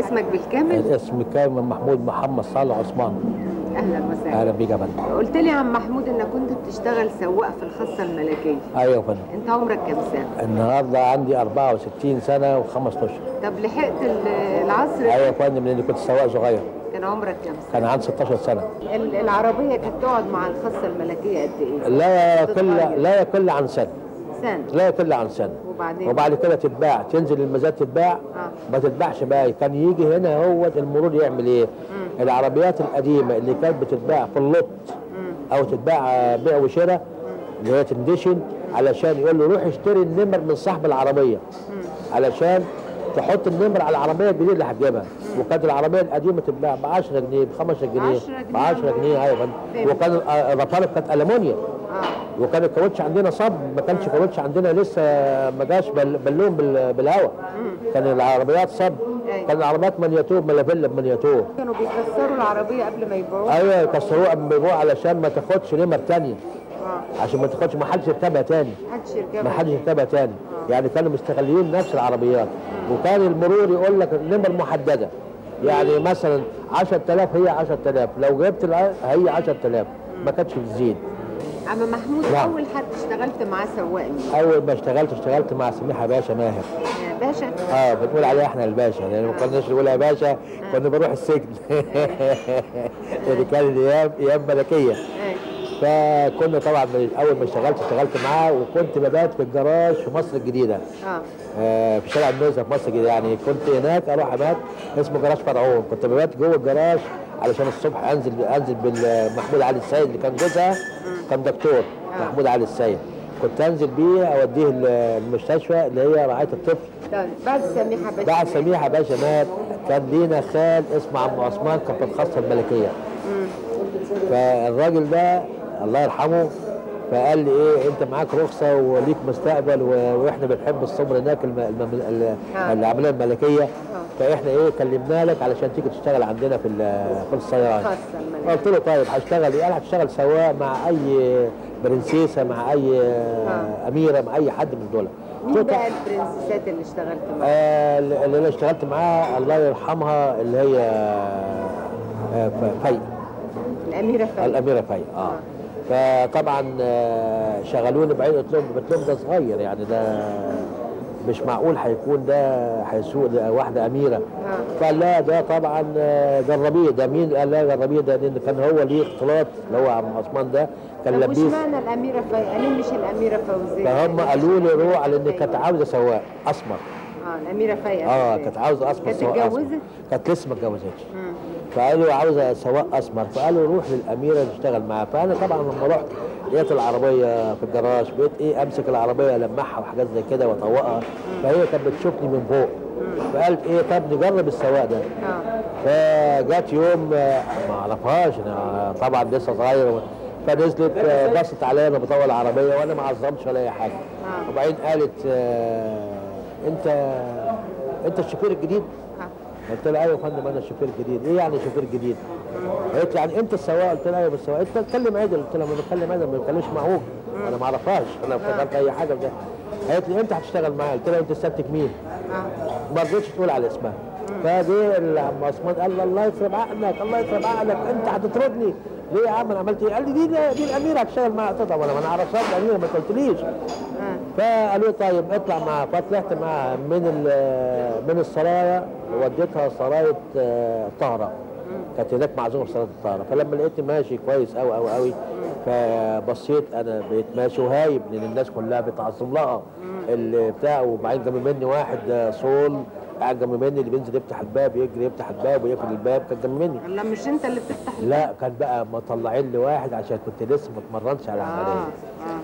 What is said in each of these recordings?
اسمك بالكامل الاسم كامل محمود محمد صالح عثمان اهلا وسهلا اهلا بيك يا فندم قلت لي يا عم محمود انك كنت بتشتغل سواق في الخاصه الملكيه ايوه يا فندم انت عمرك كام سنه النهارده عندي 64 سنه وخمس اشهر طب لحقت ال- العصر ايوه يا فندم لاني كنت سواق صغير كان عمرك كام سنه كان عندي 16 سنه ال- العربيه كانت تقعد مع الخاصه الملكيه قد ايه لا يقل تتغير. لا يقل عن سنه سنه لا يقل عن سنه وبعدين وبعد كده تتباع تنزل المزاد تتباع آه. ما تتباعش بقى كان يجي هنا هو المرور يعمل ايه العربيات القديمه اللي كانت بتتباع في اللط او تتباع آه، بيع وشراء اللي هي تندشن علشان يقول له روح اشتري النمر من صاحب العربيه علشان تحط النمر على العربيه الجديده اللي هتجيبها وكانت العربيه القديمه تتباع ب 10 جنيه ب 5 جنيه 10 جنيه ب 10 جنيه ايوه يا فندم. فهمت. وكان ال- آه، الرطالب كانت المونيا اه وكان الكاوتش عندنا صب ما كانش كاوتش عندنا لسه ما جاش بل- بالون بال- بالهواء كان العربيات صب أيوة. كان العربيات مانياتور ملافيلا بمانياتور كانوا بيكسروا العربيه قبل ما يبيعوها ايوه يكسروها قبل ما يبيعوها علشان ما تاخدش نمر تانية اه عشان ما تاخدش ما حدش يركبها تاني محدش يركبها ما حدش يركبها تاني يعني كانوا مستغلين نفس العربيات وكان المرور يقول لك نمر محدده يعني مثلا 10000 هي 10000 لو جبت الع- هي 10000 ما كانتش بتزيد عم محمود نعم. اول حد اشتغلت معاه سواق مين اول ما اشتغلت اشتغلت مع سميحه باشا ماهر يا باشا اه بنقول عليه احنا الباشا لان ما كناش نقول يا باشا كنا بنروح السجن اللي كان ايام ايام ملكيه ايه فكنا طبعا من اول ما اشتغلت اشتغلت معاه وكنت ببات في الجراج في مصر الجديده اه آه في شارع النزهه في مصر الجديده يعني كنت هناك اروح ابات اسمه جراج فرعون كنت ببات جوه الجراج علشان الصبح انزل انزل بالمحمود علي السيد اللي كان جوزها كان دكتور محمود علي السيد كنت انزل بيه اوديه المستشفى اللي هي رعايه الطفل طيب بعد سميحه باشا بعد سميحه باشا مات كان لينا خال اسمه عم عثمان كان في الخاصه الملكيه فالراجل ده الله يرحمه فقال لي ايه انت معاك رخصه وليك مستقبل و- واحنا بنحب الصبر هناك الم... الم... ال- آه. العمليه الملكيه فاحنا ايه كلمنا لك علشان تيجي تشتغل عندنا في ال- في السيارات الخاصة الملكية. قلت له طيب هشتغل ايه؟ قال هتشتغل سواق مع اي برنسيسه مع اي آه. اميره مع اي حد من دول مين بقى البرنسيسات اللي اشتغلت معاها آه، اللي انا اشتغلت معاها الله يرحمها اللي هي آه، ف- في الاميره فايده الاميره في اه فطبعا آه، شغلوني بعيد قلت لهم قلت لهم ده صغير يعني ده مش معقول هيكون ده هيسوق ده واحده اميره فقال لا ده طبعا آه، جربيه ده مين قال لا جربيه ده لان كان هو ليه اختلاط اللي هو عم عثمان ده كان طب وش لبيس معنى الاميره فايده ليه مش الاميره فوزيه فهم قالوا لي روح على ان كانت عاوزه سواق اسمر اه الاميره فايده اه فوزية. كانت عاوزه اسمر كانت سواق أسمر. اتجوزت؟ كانت لسه ما اتجوزتش مم. فقالوا عاوزه سواق اسمر فقالوا روح للاميره تشتغل معاها فانا طبعا لما رحت لقيت العربيه في الجراج بقيت ايه امسك العربيه المعها وحاجات زي كده واطوقها فهي كانت بتشوفني من فوق فقالت ايه طب نجرب السواق ده اه فجات يوم آه، ما اعرفهاش انا طبعا لسه صغير فنزلت آه، بصت عليا انا بطول العربيه وانا ما عظمتش ولا اي حاجه آه. وبعدين قالت آه، انت انت الشوفير الجديد اه قلت لها ايوه يا فندم انا الشوفير الجديد ايه يعني شوفير جديد قالت لي يعني انت السواق قلت لها ايوه بس السواق انت بتكلم عدل قلت لها ما بتكلم عدل ما بتكلمش معوج انا ما اعرفهاش انا افتكرت اي حاجه ده قالت لي انت هتشتغل معايا قلت لها انت سيادتك مين اه ما رضيتش تقول على اسمها فجه العم عثمان قال لي الله يخرب عقلك الله يخرب عقلك انت هتطردني ليه يا عم انا عملت ايه؟ قال لي دي دي الاميره هتشتغل معاها قلت له طب انا ما انا اعرفهاش الاميره ما قلتليش اه فقالوا لي طيب اطلع معاها فطلعت معاها من ال- من السرايا وديتها سرايه آه، طهره كانت هناك معزومه في سرايه الطهره فلما لقيتني ماشي كويس قوي قوي قوي فبصيت انا بقيت ماشي وهايب لان الناس كلها بتعظم لها اللي بتاع وبعدين جنب مني واحد آه، صول قاعد جنب مني اللي بينزل يفتح الباب يجري يفتح الباب ويقفل الباب كان جنب مني لا مش انت اللي بتفتح لا كان بقى مطلعين لي واحد عشان كنت لسه ما اتمرنش على اه العمليه اه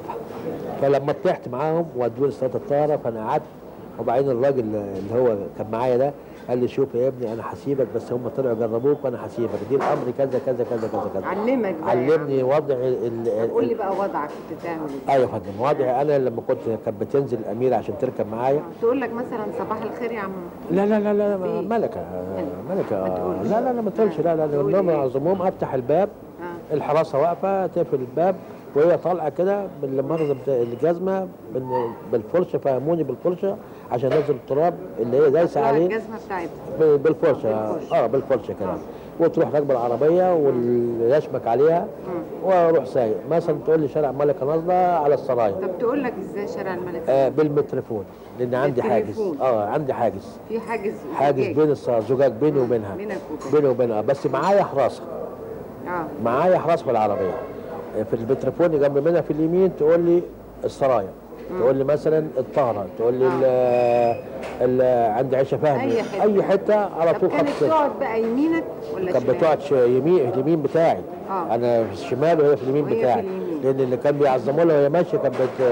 فلما طلعت معاهم ودوني صلاه الطهره فانا قعدت وبعدين الراجل اللي هو كان معايا ده قال لي شوف يا ابني انا هسيبك بس هم طلعوا جربوك وانا هسيبك دي الامر كذا كذا كذا كذا كذا علمك بقى علمني وضع ال ال- طب قول لي بقى وضعك كنت بتعمل ايه ايوه يا فندم وضعي انا لما كنت كانت بتنزل الاميره عشان تركب معايا تقول لك مثلا صباح الخير يا عم لا لا لا لا في؟ ملكه ملكه ما تقولش. لا لا لا ما تقولش لا لا تقول لما إيه؟ معظمهم افتح الباب اه الحراسه واقفه تقفل الباب وهي طالعه كده بالمغزى بتاع الجزمه بال- بالفرشه فهموني بالفرشه عشان انزل التراب اللي هي دايسه تروح عليه الجزمه بتاعتها ب- بالفرشه بالفرشة. اه بالفرشه كده وتروح راكبه العربيه واللي يشمك عليها واروح سايق مثلا تقول لي شارع ملكه نصبه على السرايا طب تقول لك ازاي شارع الملك آه بالتليفون لان عندي حاجز بالتليفون. اه عندي حاجز في حاجز حاجز زجاج. بين الس- زجاج بيني وبينها بينك وبين بيني وبينها بس معايا حراسه اه معايا حراسه في العربيه في البتليفون جنب منها في اليمين تقول لي السرايا تقول لي مثلا الطهره تقول لي ال- ال- عند عيشه فهمي أي حتة. اي حته على طب طول خط كانت سير. تقعد بقى يمينك ولا كانت شمالك؟ بتقعد ش- يمين اليمين بتاعي آه. انا في الشمال وهي في اليمين وهي في بتاعي اليمين. لان اللي كان بيعظموا لها وهي ماشيه كانت بت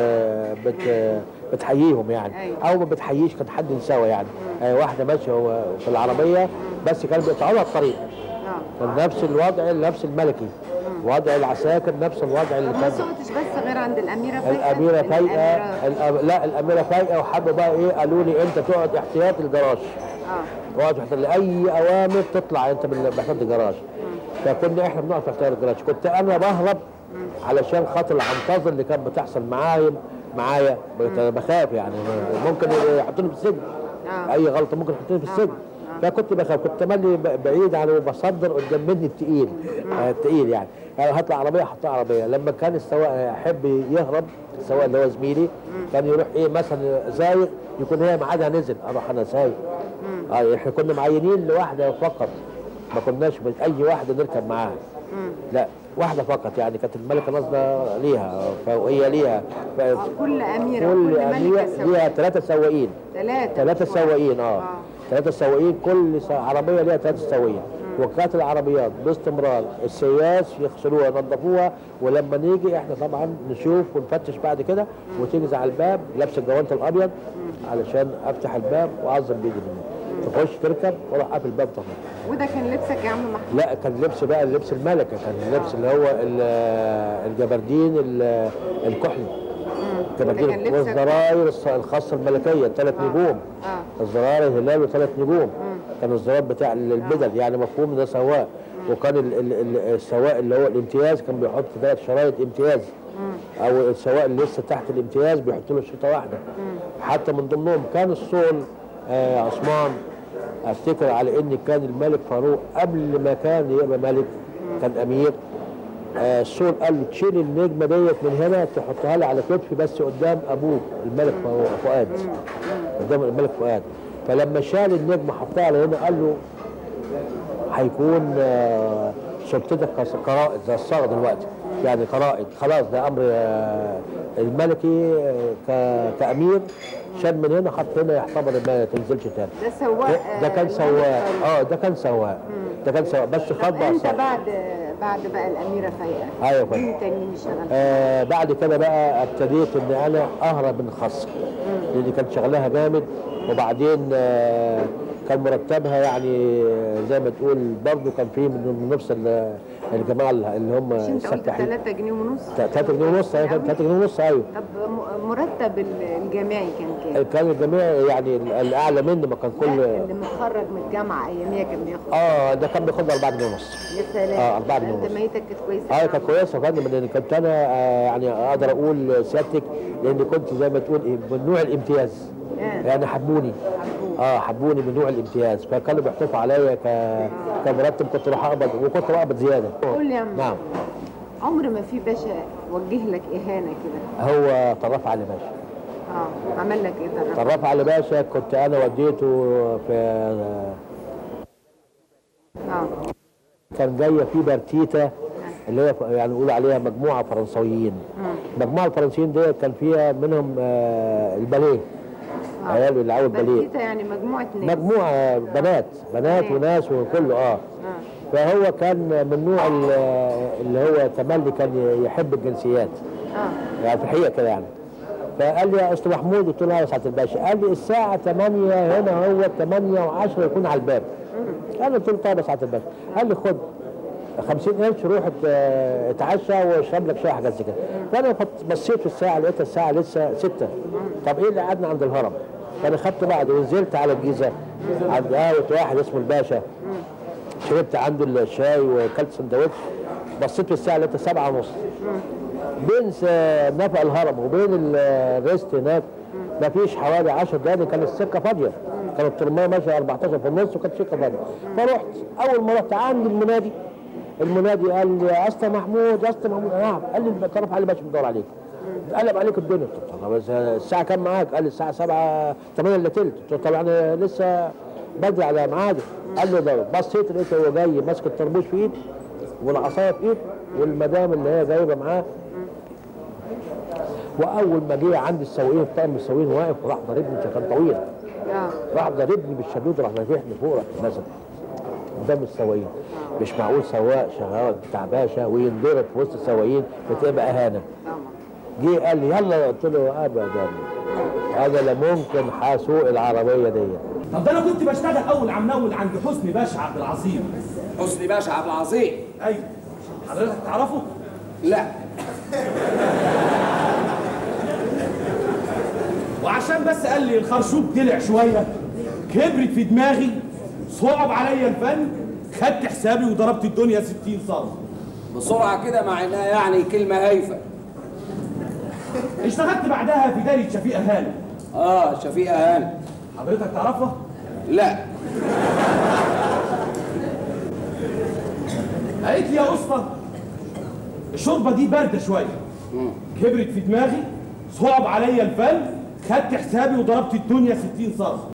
بت بتحييهم يعني أيوة. او ما بتحييش كانت حد يساوي يعني آه واحده ماشيه هو في العربيه بس كانوا بيقطعوا لها الطريق اه كان نفس الوضع نفس الملكي وضع العساكر نفس الوضع اللي طب ما كان سقطش بس غير عند الاميره فايقه الاميره فايقه الأميرة- الأم... لا الاميره فايقه وحبوا بقى ايه قالوا لي انت تقعد احتياط الجراج اه تقعد تحت اي اوامر تطلع انت بال- بحتاج الجراج فكنا احنا بنقعد تحت الجراج كنت انا بهرب علشان خاطر العنطزه اللي كانت بتحصل معايا معايا كنت أنا بخاف يعني ممكن يحطوني في السجن آه. اي غلطه ممكن يحطوني في السجن فكنت بخاف كنت تملي ب- بعيد عن وبصدر قدام مني التقيل آه، التقيل يعني يعني هطلع عربيه احطها عربيه لما كان السواق يحب يهرب السواق اللي هو زميلي كان يروح ايه مثلا زايق يكون هي ميعادها نزل اروح انا سايق اه احنا كنا معينين لواحده فقط ما كناش بت- اي واحده نركب معاها لا واحده فقط يعني كانت الملكه نازله ليها فوقيه ليها ف- آه، كل اميره كل كل أميرة ملكه ليها ثلاثه سواقين ثلاثه ثلاثة سواقين اه ثلاثة سواقين كل سا- عربية ليها ثلاثة سواقين وكانت العربيات باستمرار السياس يغسلوها ينظفوها ولما نيجي احنا طبعا نشوف ونفتش بعد كده وتنزل على الباب لابس الجوانت الابيض علشان افتح الباب واعظم بيدي منه تخش تركب واروح قافل الباب طبعا وده كان لبسك يا عم محمود لا كان لبس بقى اللبس الملكه كان اللبس اللي هو ال- الجبردين ال- الكحلي ده كان جبردين لبسك- والزراير الص- الخاصه الملكيه ثلاث نجوم اه الزرار الهلال وثلاث نجوم كان الزرار بتاع البدل يعني مفهوم ده سواق وكان ال- ال- ال- السواق اللي هو الامتياز كان بيحط ثلاث شرايط امتياز او السواق اللي لسه تحت الامتياز بيحط له شريطه واحده حتى من ضمنهم كان الصول آه عثمان افتكر على ان كان الملك فاروق قبل ما كان يبقى ملك كان امير آه، الصول قال له تشيل النجمه ديت من هنا تحطها لي على كتفي بس قدام ابوك الملك فاروق- فؤاد قدام الملك فؤاد فلما شال النجمه حطها على هنا قال له هيكون آه، سلطتك كس- قرائد زي الصاغه دلوقتي يعني قرائد خلاص ده امر آه، الملكي آه، ك- كامير شال من هنا حط هنا يعتبر ما تنزلش تاني ده سواق ده كان آه، سواق الملك اه ده كان سواق ده كان سواق بس طب خد بقى انت صار. بعد بعد بقى الاميره فايقه ايوه يا فندم. مين تاني اشتغل آه بعد كده بقى ابتديت ان انا اهرب من الخاصه لان كان شغلها جامد وبعدين آه كان مرتبها يعني زي ما تقول برضه كان في من نفس ال- الجماعه اللي هم مش انت قلت السفاحين 3 جنيه ونص 3 جنيه ونص ايوه 3 جنيه ونص ايوه طب م- مرتب ال- الجامعي كان كام؟ كان الجميع يعني الاعلى مني ما كان لا، كل اللي متخرج من الجامعه اياميها كان بياخد اه ده كان بياخد 4 جنيه ونص يا سلام آه، أربعة جنيه انت ونص. ميتك كانت كويسه اه يا كانت عم. كويسه يا فندم لان كنت انا آه يعني اقدر اقول سيادتك لان كنت زي ما تقول ايه من نوع الامتياز آه. يعني حبوني حبوك. اه حبوني من نوع الامتياز فكانوا بيحتفوا عليا ك كمرتب كنت راح اقبض وكنت بقبض زياده قول لي يا عم نعم عمر ما في باشا وجه لك اهانه كده هو طرف علي باشا اه عمل لك ايه طرف طرف علي باشا كنت انا وديته في اه كان جايه في برتيتا اللي هي يعني نقول عليها مجموعه فرنسويين المجموعه الفرنسيين ديت كان فيها منهم آه الباليه عيال بيلعبوا الباليه بلتيتا يعني مجموعه ناس مجموعه بنات بنات بنات. وناس وكله اه اه فهو كان من نوع ال- اللي هو تملي كان يحب الجنسيات اه يعني في الحقيقه كده يعني فقال لي يا استاذ محمود قلت له يا سعاده الباشا قال لي الساعه 8 هنا هو 8 و10 يكون على الباب قال له قلت له طيب يا سعاده الباشا قال لي خد 50 قرش روح ات- اتعشى واشرب لك شاي حاجات زي كده فانا فت- بصيت في الساعه لقيت الساعه لسه 6 طب ايه اللي قعدنا عند الهرم فانا خدت بعض ونزلت على الجيزه عند قهوه واحد اسمه الباشا شربت عنده الشاي وكلت سندوتش بصيت في الساعه لقيتها سبعة ونص بين س- نفق الهرم وبين ال- الريست هناك ما فيش حوالي 10 دقايق كانت السكه فاضيه كانت الترميه ماشيه 14 في النص وكانت السكه فاضيه فرحت اول ما رحت عند المنادي المنادي قال لي يا اسطى محمود يا اسطى محمود نعم قال لي تعرف علي باشا بيدور عليك قلب عليك الدنيا قلت له طب بس الساعه كام معاك؟ قال لي الساعه 7 8 الا تلت قلت له طب يعني لسه بدري على ميعادي قال لي ده بصيت لقيته هو جاي ماسك الطربوش في ايد والعصايه في ايد والمدام اللي هي جايبه معاه واول ما جه عند السواقين الطاقم السواقين واقف وراح ضاربني عشان كان طويل اه راح ضاربني بالشدود راح نافحني فوق رحت نازل قدام السواقين مش معقول سواق شغال بتاع باشا وينضرب في وسط السواقين بتبقى اهانه طبعا جه قال لي يلا قلت له ابدا انا لا ممكن هسوق العربيه دي طب ده انا كنت بشتغل اول عم نول عند حسني باشا عبد العظيم حسني باشا عبد العظيم ايوه حضرتك تعرفه لا وعشان بس قال لي الخرشوب طلع شويه كبرت في دماغي صعب عليا الفن خدت حسابي وضربت الدنيا 60 صاروخ بسرعه كده مع انها يعني كلمه هايفه اشتغلت بعدها في دايره شفيقه هانم اه شفيقه هانم حضرتك تعرفها لا قالت لي يا اسطى الشوربه دي بارده شويه كبرت في دماغي صعب عليا الفن خدت حسابي وضربت الدنيا 60 صاروخ